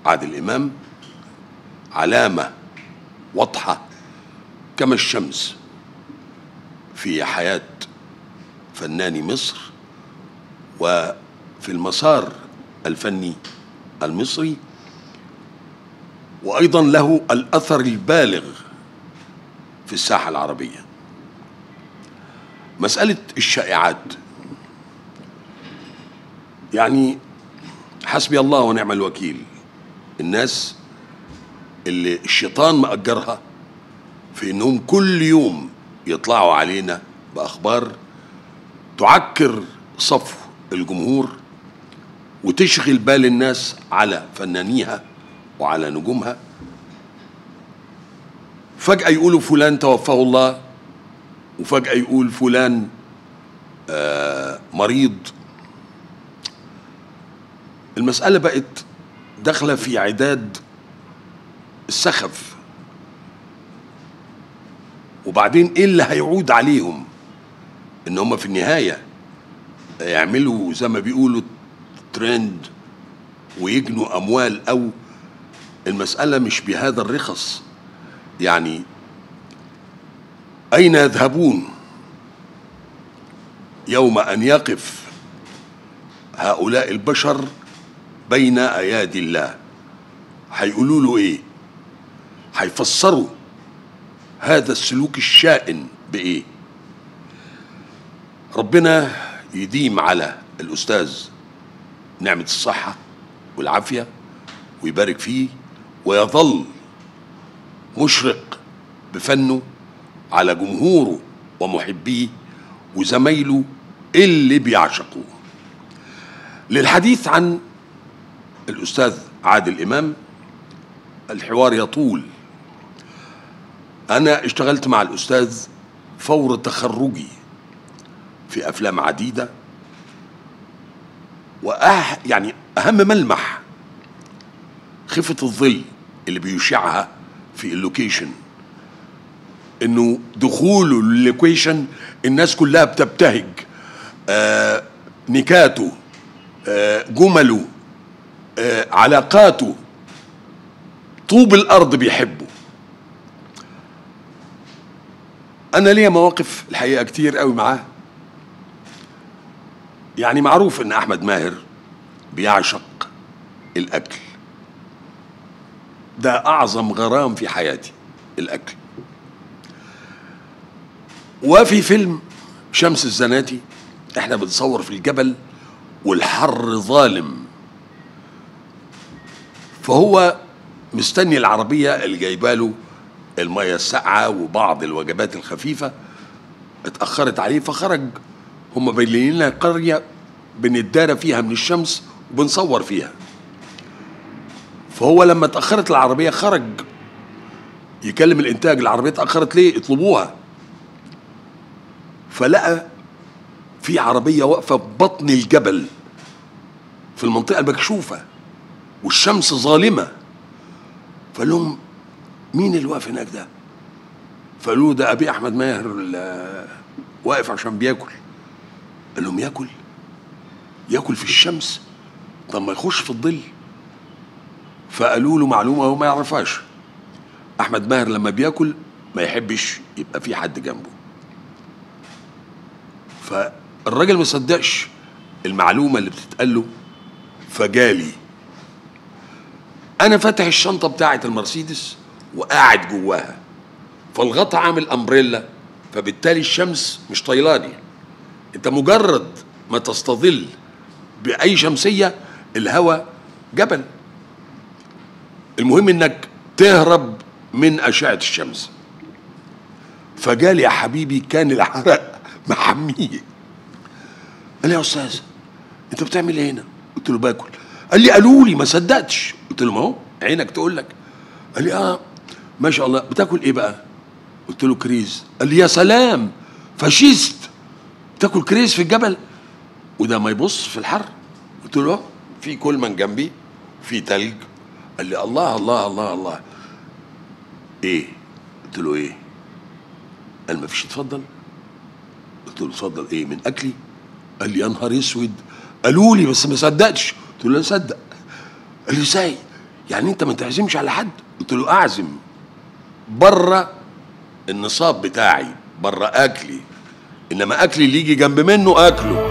عادل إمام علامة واضحة كما الشمس في حياة فنان مصر وفي المسار الفني المصري وأيضا له الأثر البالغ في الساحة العربية مسألة الشائعات يعني حسبي الله ونعم الوكيل الناس اللي الشيطان مأجرها في انهم كل يوم يطلعوا علينا باخبار تعكر صفو الجمهور وتشغل بال الناس على فنانيها وعلى نجومها فجأة يقولوا فلان توفاه الله وفجأة يقول فلان آه مريض المسألة بقت داخلة في عداد السخف وبعدين ايه اللي هيعود عليهم ان هم في النهاية يعملوا زي ما بيقولوا ترند ويجنوا اموال او المسألة مش بهذا الرخص يعني أين يذهبون يوم أن يقف هؤلاء البشر بين أيادي الله هيقولوا له إيه هيفسروا هذا السلوك الشائن بإيه ربنا يديم على الأستاذ نعمة الصحة والعافية ويبارك فيه ويظل مشرق بفنه على جمهوره ومحبيه وزمايله اللي بيعشقوه للحديث عن الأستاذ عادل إمام الحوار يطول أنا اشتغلت مع الأستاذ فور تخرجي في أفلام عديدة وأه يعني أهم ملمح خفة الظل اللي بيشعها في اللوكيشن انه دخوله اللوكيشن الناس كلها بتبتهج آه نكاته آه جمله آه علاقاته طوب الارض بيحبه انا ليا مواقف الحقيقه كتير قوي معاه يعني معروف ان احمد ماهر بيعشق الاكل ده اعظم غرام في حياتي الاكل وفي فيلم شمس الزناتي احنا بنصور في الجبل والحر ظالم فهو مستني العربية اللي جايباله المية الساقعة وبعض الوجبات الخفيفة اتأخرت عليه فخرج هم باينين لنا قرية بنتدارى فيها من الشمس وبنصور فيها فهو لما اتأخرت العربية خرج يكلم الإنتاج العربية اتأخرت ليه اطلبوها فلقى في عربية واقفة في بطن الجبل في المنطقة المكشوفة والشمس ظالمة فقال لهم مين اللي واقف هناك ده؟ فقالوا ده أبي أحمد ماهر اللي واقف عشان بياكل قال لهم ياكل ياكل في الشمس طب ما يخش في الظل فقالوا له معلومة هو ما يعرفهاش أحمد ماهر لما بياكل ما يحبش يبقى في حد جنبه فالراجل ما صدقش المعلومة اللي بتتقال له فجالي أنا فاتح الشنطة بتاعة المرسيدس وقاعد جواها فالغطا عامل أمبريلا فبالتالي الشمس مش طيلاني أنت مجرد ما تستظل بأي شمسية الهواء جبل المهم انك تهرب من اشعه الشمس فجالي يا حبيبي كان العرق محميه قال لي يا استاذ انت بتعمل ايه هنا قلت له باكل قال لي قالوا لي ما صدقتش قلت له ما هو عينك تقول لك قال لي اه ما شاء الله بتاكل ايه بقى قلت له كريز قال لي يا سلام فاشيست تاكل كريز في الجبل وده ما يبص في الحر قلت له آه، في كل من جنبي في تلج قال لي الله الله الله الله ايه قلت له ايه قال ما فيش اتفضل قلت له اتفضل ايه من اكلي قال لي يا نهار اسود قالوا لي بس ما صدقتش قلت له لا صدق قال لي ازاي يعني انت ما تعزمش على حد قلت له اعزم بره النصاب بتاعي بره اكلي انما اكلي اللي يجي جنب منه اكله